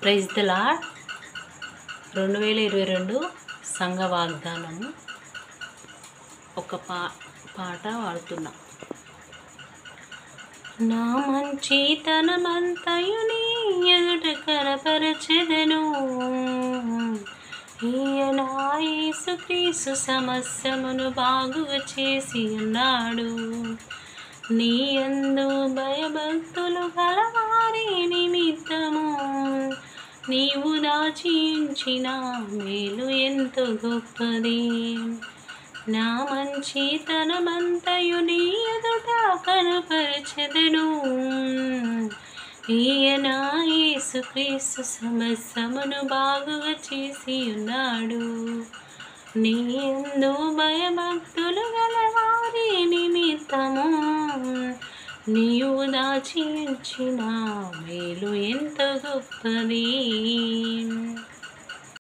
praise the lord రెండు వేల ఇరవై రెండు సంఘ వాగ్దానము ఒక పా పాట పాడుతున్నా నా మంచితనమంతయు నీ ఎదుట కనపరచెదను ఈయన యేసుక్రీస్తు సమస్యమును బాగుగా చేసి ఉన్నాడు నీ యందు భయభక్తులు గలవారి నిమిత్తము నీవు దాచించిన మేలు ఎంతో గొప్పది నా మంచితనమంతయు నీ ఎదుట కనపరచెదను ఈయన యేసుక్రీస్తు సమస్యమును బాగుగా చేసి ఉన్నాడు నీ ఎందు భయభక్తులు గలవారి నిమిత్తము నీవు దాచించిన మేలు ఎంత గొప్పది